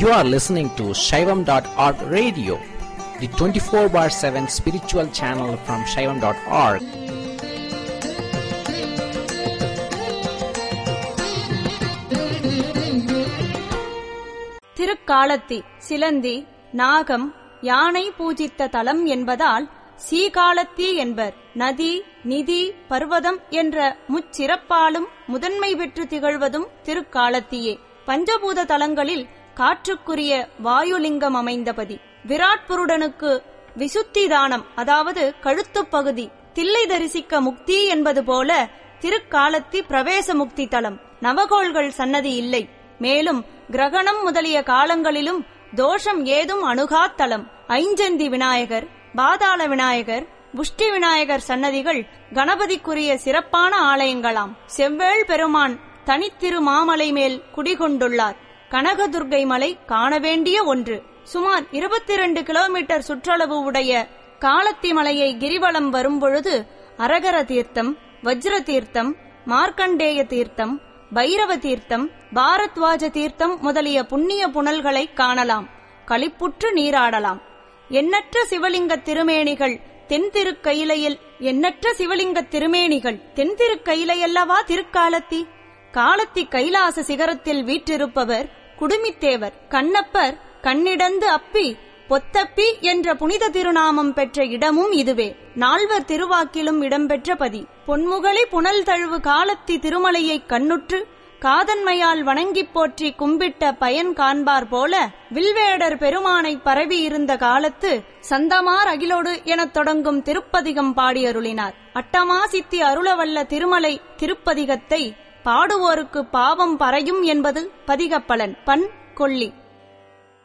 You are listening to Shaivam.org radio, the 24 bar 7 spiritual channel from Shaivam.org. Thirukalathi சிலந்தி நாகம் யானை பூஜித்த தலம் என்பதால் சீகாலத்தி என்பர் நதி நிதி பர்வதம் என்ற முச்சிறப்பாலும் முதன்மை பெற்று திகழ்வதும் திருக்காலத்தியே பஞ்சபூத தலங்களில் காற்றுக்குரிய வாயுலிங்கம் அமைந்தபதி விராட் புருடனுக்கு விசுத்தி தானம் அதாவது கழுத்துப் பகுதி தில்லை தரிசிக்க முக்தி என்பது போல திருக்காலத்தி பிரவேச முக்தி தலம் நவகோள்கள் சன்னதி இல்லை மேலும் கிரகணம் முதலிய காலங்களிலும் தோஷம் ஏதும் அணுகாத்தலம் ஐஞ்சந்தி விநாயகர் பாதாள விநாயகர் புஷ்டி விநாயகர் சன்னதிகள் கணபதிக்குரிய சிறப்பான ஆலயங்களாம் செவ்வேள் பெருமான் தனித்திரு மாமலை மேல் குடிகொண்டுள்ளார் கனகதுர்கை மலை காண வேண்டிய ஒன்று சுமார் இருபத்தி இரண்டு கிலோமீட்டர் சுற்றளவு உடைய காலத்தி மலையை கிரிவலம் வரும்பொழுது அரகர தீர்த்தம் வஜ்ர தீர்த்தம் மார்க்கண்டேய தீர்த்தம் பைரவ தீர்த்தம் பாரத்வாஜ தீர்த்தம் முதலிய புண்ணிய புனல்களை காணலாம் களிப்புற்று நீராடலாம் எண்ணற்ற சிவலிங்க திருமேனிகள் தென் திருக்கையிலையில் எண்ணற்ற சிவலிங்க திருமேனிகள் தென் திருக்கையிலையல்லவா திருக்காலத்தி காலத்தி கைலாச சிகரத்தில் வீற்றிருப்பவர் குடுமித்தேவர் கண்ணப்பர் கண்ணிடந்து அப்பி பொத்தப்பி என்ற புனித திருநாமம் பெற்ற இடமும் இதுவே நால்வர் திருவாக்கிலும் இடம்பெற்ற பதி பொன்முகலி புனல் தழுவு காலத்தி திருமலையை கண்ணுற்று காதன்மையால் வணங்கிப் போற்றி கும்பிட்ட பயன் காண்பார் போல வில்வேடர் பெருமானை பரவி இருந்த காலத்து சந்தமார் அகிலோடு எனத் தொடங்கும் திருப்பதிகம் பாடியருளினார் அட்டமா சித்தி அருளவல்ல திருமலை திருப்பதிகத்தை பாடுவோருக்கு பாவம் பறையும் என்பது பதிகப்பலன் பண் கொல்லி